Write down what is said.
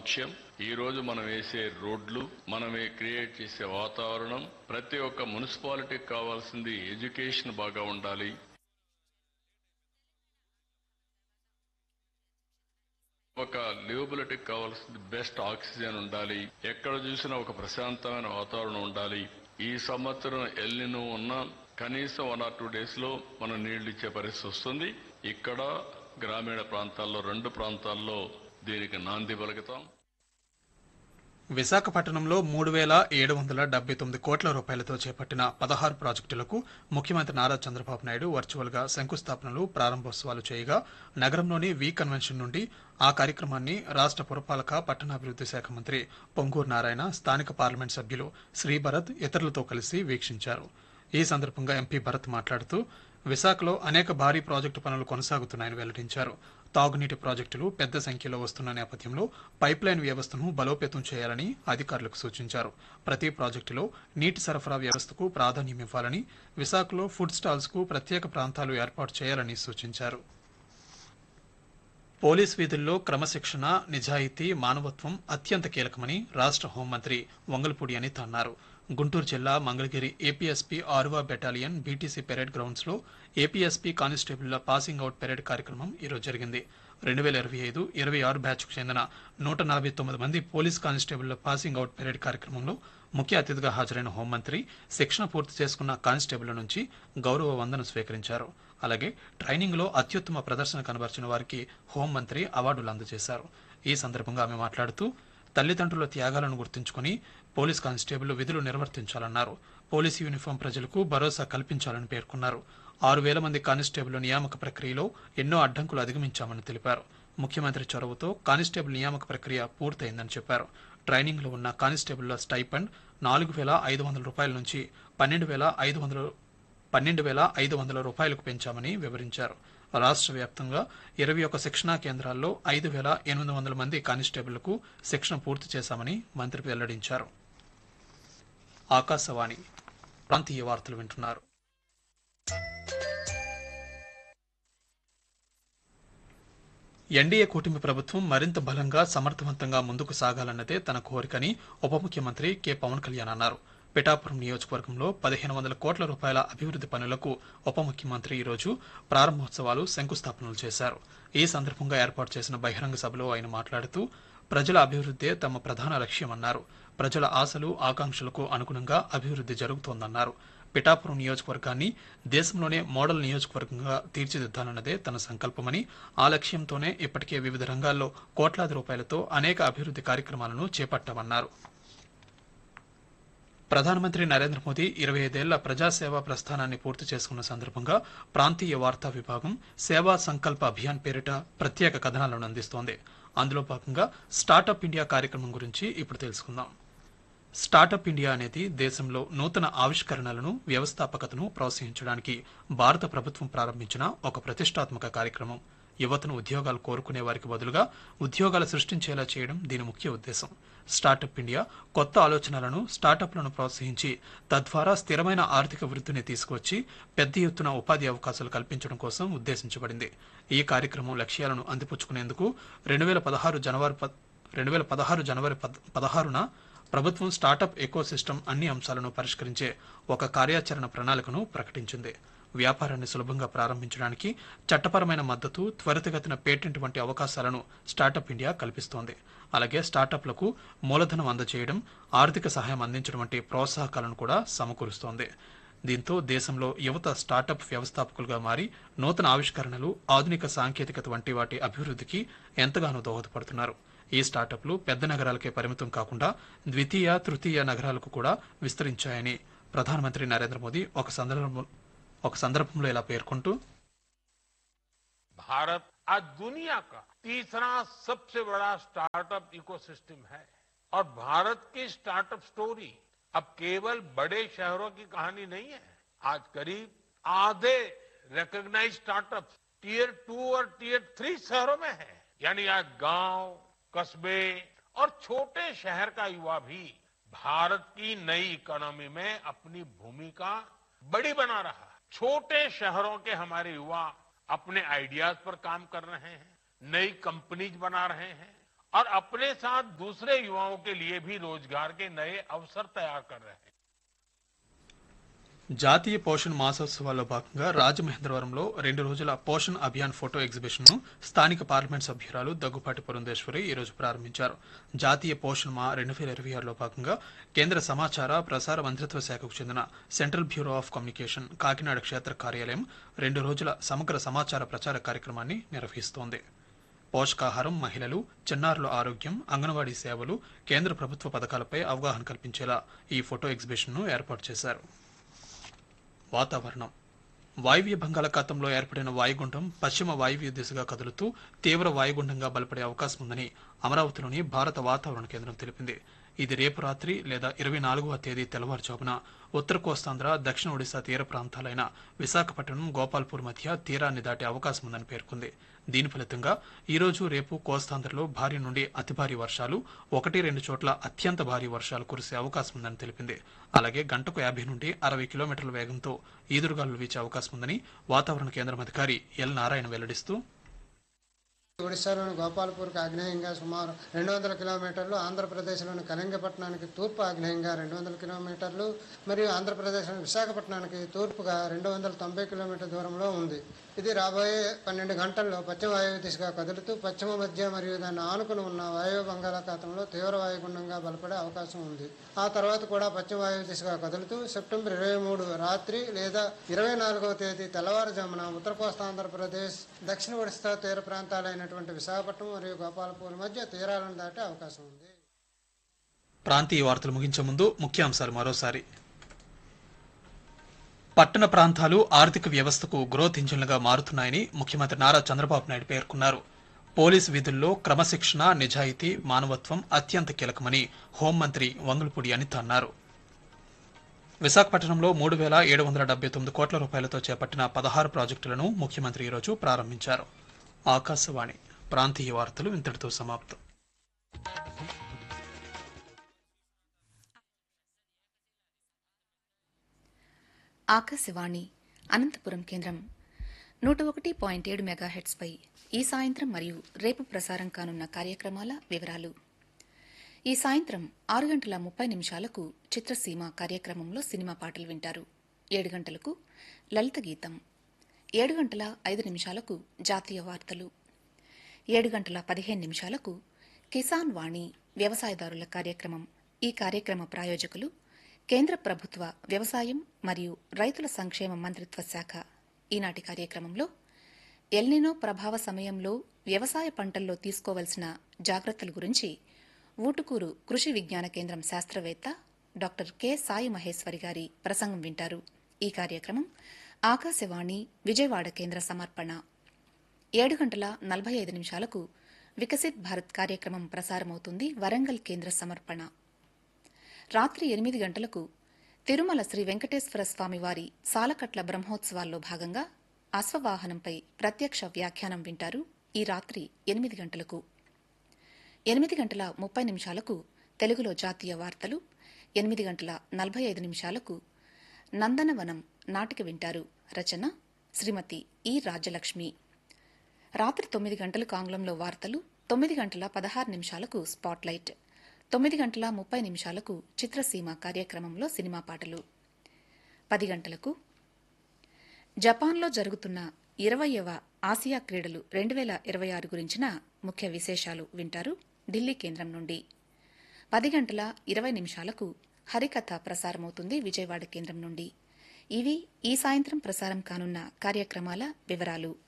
ముఖ్యం ఈ రోజు మనం వేసే రోడ్లు మనం క్రియేట్ చేసే వాతావరణం ప్రతి ఒక్క మున్సిపాలిటీకి కావాల్సింది ఎడ్యుకేషన్ బాగా ఉండాలి ఒక లివబిలిటీకి కావాల్సింది బెస్ట్ ఆక్సిజన్ ఉండాలి ఎక్కడ చూసినా ఒక ప్రశాంతమైన వాతావరణం ఉండాలి ఈ సంవత్సరం ఎల్లినో ఉన్నా కనీసం వన్ ఆర్ టూ డేస్ లో మనం నీళ్లు ఇచ్చే పరిస్థితి వస్తుంది ఇక్కడ గ్రామీణ ప్రాంతాల్లో రెండు ప్రాంతాల్లో దీనికి నాంది పలుకుతాం విశాఖపట్నంలో మూడు వేల ఏడు వందల డెబ్బై తొమ్మిది కోట్ల రూపాయలతో చేపట్టిన పదహారు ప్రాజెక్టులకు ముఖ్యమంత్రి నారా చంద్రబాబు నాయుడు వర్చువల్ గా శంకుస్థాపనలు ప్రారంభోత్సవాలు చేయగా నగరంలోని వి కన్వెన్షన్ నుండి ఆ కార్యక్రమాన్ని రాష్ట్ర పురపాలక పట్టణాభివృద్ధి శాఖ మంత్రి పొంగూరు నారాయణ స్థానిక పార్లమెంట్ సభ్యులు శ్రీభరత్ ఇతరులతో కలిసి వీక్షించారు ఈ సందర్భంగా ఎంపీ భరత్ మాట్లాడుతూ విశాఖలో అనేక భారీ ప్రాజెక్టు పనులు కొనసాగుతున్నాయని వెల్లడించారు తాగునీటి ప్రాజెక్టులు పెద్ద సంఖ్యలో వస్తున్న నేపథ్యంలో పైప్లైన్ వ్యవస్థను బలోపేతం చేయాలని అధికారులకు సూచించారు ప్రతి ప్రాజెక్టులో నీటి సరఫరా వ్యవస్థకు ప్రాధాన్యం ఇవ్వాలని విశాఖలో ఫుడ్ స్టాల్స్ కు ప్రత్యేక ప్రాంతాలు ఏర్పాటు చేయాలని సూచించారు పోలీస్ విధుల్లో క్రమశిక్షణ నిజాయితీ మానవత్వం అత్యంత కీలకమని రాష్ట్ర హోంమంత్రి వంగల్పూడి అనిత అన్నారు గుంటూరు జిల్లా మంగళగిరి ఏపీఎస్పీ ఆరువా బెటాలియన్ బీటీసీ పెరేడ్ గ్రౌండ్స్ లో ఏపీఎస్పీ కానిస్టేబుల్ల పాసింగ్ అవుట్ పెరేడ్ కార్యక్రమం ఈరోజు జరిగింది రెండు వేల ఇరవై ఐదు ఇరవై ఆరు బ్యాచ్కు చెందిన నూట నలభై తొమ్మిది మంది పోలీస్ కానిస్టేబుల్ల పాసింగ్ అవుట్ పెరేడ్ కార్యక్రమంలో ముఖ్య అతిథిగా హాజరైన హోంమంత్రి శిక్షణ పూర్తి చేసుకున్న కానిస్టేబుల్ నుంచి గౌరవ వందన స్వీకరించారు అలాగే ట్రైనింగ్ లో అత్యుత్తమ ప్రదర్శన కనబరిచిన వారికి హోంమంత్రి అవార్డులు అందజేశారు ఈ సందర్భంగా ఆమె మాట్లాడుతూ తల్లిదండ్రుల త్యాగాలను గుర్తుంచుకుని పోలీస్ కానిస్టేబుల్ విధులు నిర్వర్తించాలన్నారు పోలీసు యూనిఫామ్ ప్రజలకు భరోసా కల్పించాలని పేర్కొన్నారు ఆరు వేల మంది కానిస్టేబుల్ నియామక ప్రక్రియలో ఎన్నో అడ్డంకులు అధిగమించామని తెలిపారు ముఖ్యమంత్రి చొరవతో కానిస్టేబుల్ నియామక ప్రక్రియ పూర్తయిందని చెప్పారు ట్రైనింగ్ లో ఉన్న కానిస్టేబుల్ల స్టైపెండ్ నాలుగు వేల ఐదు వందల రూపాయల నుంచి పన్నెండు వేల ఐదు వందల పన్నెండు వేల ఐదు వందల రూపాయలకు పెంచామని వివరించారు రాష్ట్ర వ్యాప్తంగా ఇరవై ఒక శిక్షణా కేంద్రాల్లో ఐదు వేల ఎనిమిది వందల మంది కానిస్టేబుళ్లకు శిక్షణ పూర్తి చేశామని మంత్రి వెల్లడించారు ఆకాశవాణి ప్రాంతీయ వార్తలు వింటున్నారు ఎన్డీఏ కూటమి ప్రభుత్వం మరింత బలంగా సమర్థవంతంగా ముందుకు సాగాలన్నదే తన కోరికని ఉప ముఖ్యమంత్రి కె పవన్ కళ్యాణ్ అన్నారు పిఠాపురం నియోజకవర్గంలో పదిహేను వందల కోట్ల రూపాయల అభివృద్ధి పనులకు ఉప ముఖ్యమంత్రి ఈరోజు ప్రారంభోత్సవాలు శంకుస్థాపనలు చేశారు ఈ సందర్భంగా ఏర్పాటు చేసిన బహిరంగ సభలో ఆయన మాట్లాడుతూ ప్రజల అభివృద్ధే తమ ప్రధాన లక్ష్యమన్నారు ప్రజల ఆశలు ఆకాంక్షలకు అనుగుణంగా అభివృద్ధి జరుగుతోందన్నారు పిఠాపురం నియోజకవర్గాన్ని దేశంలోనే మోడల్ నియోజకవర్గంగా తీర్చిదిద్దాలన్నదే తన సంకల్పమని ఆ లక్ష్యంతోనే ఇప్పటికే వివిధ రంగాల్లో కోట్లాది రూపాయలతో అనేక అభివృద్ధి కార్యక్రమాలను చేపట్టామన్నారు ప్రధానమంత్రి నరేంద్ర మోదీ ఇరవై ఐదేళ్ల ప్రజాసేవా ప్రస్థానాన్ని పూర్తి చేసుకున్న సందర్భంగా ప్రాంతీయ వార్తా విభాగం సేవా సంకల్ప అభియాన్ పేరిట ప్రత్యేక కథనాలను అందిస్తోంది అందులో భాగంగా స్టార్టప్ ఇండియా కార్యక్రమం గురించి ఇప్పుడు తెలుసుకుందాం స్టార్టప్ ఇండియా అనేది దేశంలో నూతన ఆవిష్కరణలను వ్యవస్థాపకతను ప్రోత్సహించడానికి భారత ప్రభుత్వం ప్రారంభించిన ఒక ప్రతిష్టాత్మక కార్యక్రమం యువతను ఉద్యోగాలు కోరుకునే వారికి బదులుగా ఉద్యోగాలు సృష్టించేలా చేయడం దీని ముఖ్య ఉద్దేశం స్టార్టప్ ఇండియా కొత్త ఆలోచనలను స్టార్టప్లను ప్రోత్సహించి తద్వారా స్థిరమైన ఆర్థిక వృద్ధిని తీసుకువచ్చి పెద్ద ఎత్తున ఉపాధి అవకాశాలు కల్పించడం కోసం ఉద్దేశించబడింది ఈ కార్యక్రమం లక్ష్యాలను అందిపుచ్చుకునేందుకు రెండు వేల పదహారు జనవరి రెండు వేల పదహారు జనవరి పదహారున ప్రభుత్వం స్టార్టప్ ఎకోసిస్టమ్ అన్ని అంశాలను పరిష్కరించే ఒక కార్యాచరణ ప్రణాళికను ప్రకటించింది వ్యాపారాన్ని సులభంగా ప్రారంభించడానికి చట్టపరమైన మద్దతు త్వరితగతిన పేటెంట్ వంటి అవకాశాలను స్టార్టప్ ఇండియా కల్పిస్తోంది అలాగే స్టార్టప్లకు మూలధనం అందజేయడం ఆర్థిక సహాయం అందించడం వంటి ప్రోత్సాహకాలను కూడా సమకూరుస్తోంది దీంతో దేశంలో యువత స్టార్టప్ వ్యవస్థాపకులుగా మారి నూతన ఆవిష్కరణలు ఆధునిక సాంకేతికత వంటి వాటి అభివృద్ధికి ఎంతగానో దోహదపడుతున్నారు ఈ స్టార్టప్లు పెద్ద నగరాలకే పరిమితం కాకుండా ద్వితీయ తృతీయ నగరాలకు కూడా విస్తరించాయని ప్రధానమంత్రి నరేంద్ర మోదీ ఒక సందర్భం ఒక సందర్భంలో ఇలా పేర్కొంటూ भारत आज दुनिया का तीसरा सबसे बड़ा स्टार्टअप इकोसिस्टम है और भारत की स्टार्टअप स्टोरी अब केवल बड़े शहरों की कहानी नहीं है आज करीब आधे रिकॉग्नाइज स्टार्टअप टीयर टू और टीयर थ्री शहरों में है यानी आज गांव कस्बे और छोटे शहर का युवा भी भारत की नई इकोनॉमी में अपनी भूमिका बड़ी बना रहा है छोटे शहरों के हमारे युवा अपने आइडियाज पर काम कर रहे हैं नई कंपनीज बना रहे हैं और अपने साथ दूसरे युवाओं के लिए भी रोजगार के नए अवसर तैयार कर रहे हैं జాతీయ పోషణ్ మాసోత్సవాల్లో భాగంగా రాజమహేంద్రవరంలో రెండు రోజుల పోషణ్ అభియాన్ ఫోటో ఎగ్జిబిషన్ ను స్థానిక పార్లమెంట్ సభ్యురాలు దగ్గుపాటి పురంధేశ్వరి ఈ రోజు ప్రారంభించారు జాతీయ పోషణ్ మా రెండు వేల ఇరవై ఆరులో భాగంగా కేంద్ర సమాచార ప్రసార మంత్రిత్వ శాఖకు చెందిన central bureau of communication Kakinada క్షేత్ర కార్యాలయం రెండు రోజుల సమగ్ర సమాచార ప్రచార కార్యక్రమాన్ని నిర్వహిస్తోంది పోషకాహారం మహిళలు చిన్నారుల ఆరోగ్యం అంగన్వాడీ సేవలు కేంద్ర ప్రభుత్వ పథకాలపై అవగాహన కల్పించేలా ఈ ఫోటో ఎగ్జిబిషన్ ను ఏర్పాటు చేశారు వాతావరణం వాయువ్య బంగాళాఖాతంలో ఏర్పడిన వాయుగుండం పశ్చిమ వాయువ్య దిశగా కదులుతూ తీవ్ర వాయుగుండంగా బలపడే అవకాశం ఉందని అమరావతిలోని భారత వాతావరణ కేంద్రం తెలిపింది ఇది రేపు రాత్రి లేదా ఇరవై నాలుగవ తేదీ తెల్లవారుజామున ఉత్తర కోస్తాంధ్ర దక్షిణ ఒడిశా తీర ప్రాంతాలైన విశాఖపట్నం గోపాల్పూర్ మధ్య తీరాన్ని దాటే అవకాశం ఉందని పేర్కొంది దీని ఫలితంగా ఈ రోజు రేపు కోస్తాంధ్రలో భారీ నుండి అతి భారీ వర్షాలు ఒకటి రెండు చోట్ల అత్యంత భారీ వర్షాలు కురిసే అవకాశం ఉందని తెలిపింది అలాగే గంటకు యాభై నుండి అరవై కిలోమీటర్ల వేగంతో ఈదురుగాలులు వీచే అవకాశం ఉందని వాతావరణ కేంద్రం అధికారి ఎల్ నారాయణ వెల్లడిస్తూ ఒడిశాలోని గోపాలపూర్కి ఆగ్నేయంగా సుమారు రెండు వందల కిలోమీటర్లు ఆంధ్రప్రదేశ్లోని కళింగపట్నానికి తూర్పు ఆగ్నేయంగా రెండు వందల కిలోమీటర్లు మరియు ఆంధ్రప్రదేశ్లోని విశాఖపట్నానికి తూర్పుగా రెండు వందల తొంభై కిలోమీటర్ దూరంలో ఉంది ఇది రాబోయే పన్నెండు గంటల్లో పశ్చిమ వాయువు దిశగా కదులుతూ పశ్చిమ మధ్య మరియు దాన్ని ఆనుకుని ఉన్న వాయువ్య బంగాళాఖాతంలో తీవ్ర వాయుగుండంగా బలపడే అవకాశం ఉంది ఆ తర్వాత కూడా పశ్చిమ వాయువు దిశగా కదులుతూ సెప్టెంబర్ ఇరవై మూడు రాత్రి లేదా ఇరవై నాలుగవ తేదీ తెల్లవారుజామున ఉత్తర కోస్తా ఆంధ్రప్రదేశ్ దక్షిణ ఒడిశా తీర ప్రాంతాలైనటువంటి విశాఖపట్నం మరియు గోపాలపూర్ మధ్య తీరాలను దాటే అవకాశం ఉంది ప్రాంతీయ వార్తలు ముగించే ముందు ముఖ్యాంశాలు మరోసారి పట్టణ ప్రాంతాలు ఆర్థిక వ్యవస్థకు గ్రోత్ ఇంజిన్లుగా మారుతున్నాయని ముఖ్యమంత్రి నారా చంద్రబాబు నాయుడు పేర్కొన్నారు పోలీసు విధుల్లో క్రమశిక్షణ నిజాయితీ మానవత్వం అత్యంత కీలకమని హోంమంత్రి వంగులపూడి అనిత అన్నారు విశాఖపట్నంలో మూడు వేల ఏడు వందల డెబ్బై తొమ్మిది కోట్ల రూపాయలతో చేపట్టిన పదహారు ప్రాజెక్టులను ముఖ్యమంత్రి ఈరోజు ప్రారంభించారు ఆకాశవాణి ప్రాంతీయ వార్తలు ఇంతటితో సమాప్తం ఆకాశవాణి అనంతపురం కేంద్రం నూట ఒకటి పాయింట్ ఏడు మెగాహెట్స్పై ఈ సాయంత్రం మరియు రేపు ప్రసారం కానున్న కార్యక్రమాల వివరాలు ఈ సాయంత్రం ఆరు గంటల ముప్పై నిమిషాలకు చిత్రసీమ కార్యక్రమంలో సినిమా పాటలు వింటారు ఏడు గంటలకు లలిత గీతం ఏడు గంటల ఐదు నిమిషాలకు జాతీయ వార్తలు ఏడు గంటల పదిహేను నిమిషాలకు కిసాన్ వాణి వ్యవసాయదారుల కార్యక్రమం ఈ కార్యక్రమ ప్రాయోజకులు కేంద్ర ప్రభుత్వ వ్యవసాయం మరియు రైతుల సంక్షేమ మంత్రిత్వ శాఖ ఈనాటి కార్యక్రమంలో ఎల్నినో ప్రభావ సమయంలో వ్యవసాయ పంటల్లో తీసుకోవలసిన జాగ్రత్తల గురించి ఊటుకూరు కృషి విజ్ఞాన కేంద్రం శాస్త్రవేత్త డాక్టర్ కె సాయి మహేశ్వరి గారి ప్రసంగం వింటారు ఈ కార్యక్రమం ఆకాశవాణి విజయవాడ కేంద్ర సమర్పణ ఏడు గంటల నలభై ఐదు నిమిషాలకు వికసిత్ భారత్ కార్యక్రమం ప్రసారమవుతుంది వరంగల్ కేంద్ర సమర్పణ రాత్రి ఎనిమిది గంటలకు తిరుమల శ్రీ వెంకటేశ్వర స్వామి వారి సాలకట్ల బ్రహ్మోత్సవాల్లో భాగంగా అశ్వవాహనంపై ప్రత్యక్ష వ్యాఖ్యానం వింటారు ఈ రాత్రి ఎనిమిది గంటలకు ఎనిమిది గంటల ముప్పై నిమిషాలకు తెలుగులో జాతీయ వార్తలు ఎనిమిది గంటల నలభై ఐదు నిమిషాలకు నందనవనం నాటిక వింటారు రచన శ్రీమతి ఈ రాజ్యలక్ష్మి రాత్రి తొమ్మిది గంటలకు ఆంగ్లంలో వార్తలు తొమ్మిది గంటల పదహారు నిమిషాలకు స్పాట్లైట్ తొమ్మిది గంటల ముప్పై నిమిషాలకు చిత్రసీమ కార్యక్రమంలో సినిమా పాటలు పది గంటలకు జపాన్లో జరుగుతున్న ఇరవయవ ఆసియా క్రీడలు రెండు వేల ఇరవై ఆరు గురించిన ముఖ్య విశేషాలు వింటారు ఢిల్లీ కేంద్రం నుండి పది గంటల ఇరవై నిమిషాలకు హరికథ ప్రసారమవుతుంది విజయవాడ కేంద్రం నుండి ఇవి ఈ సాయంత్రం ప్రసారం కానున్న కార్యక్రమాల వివరాలు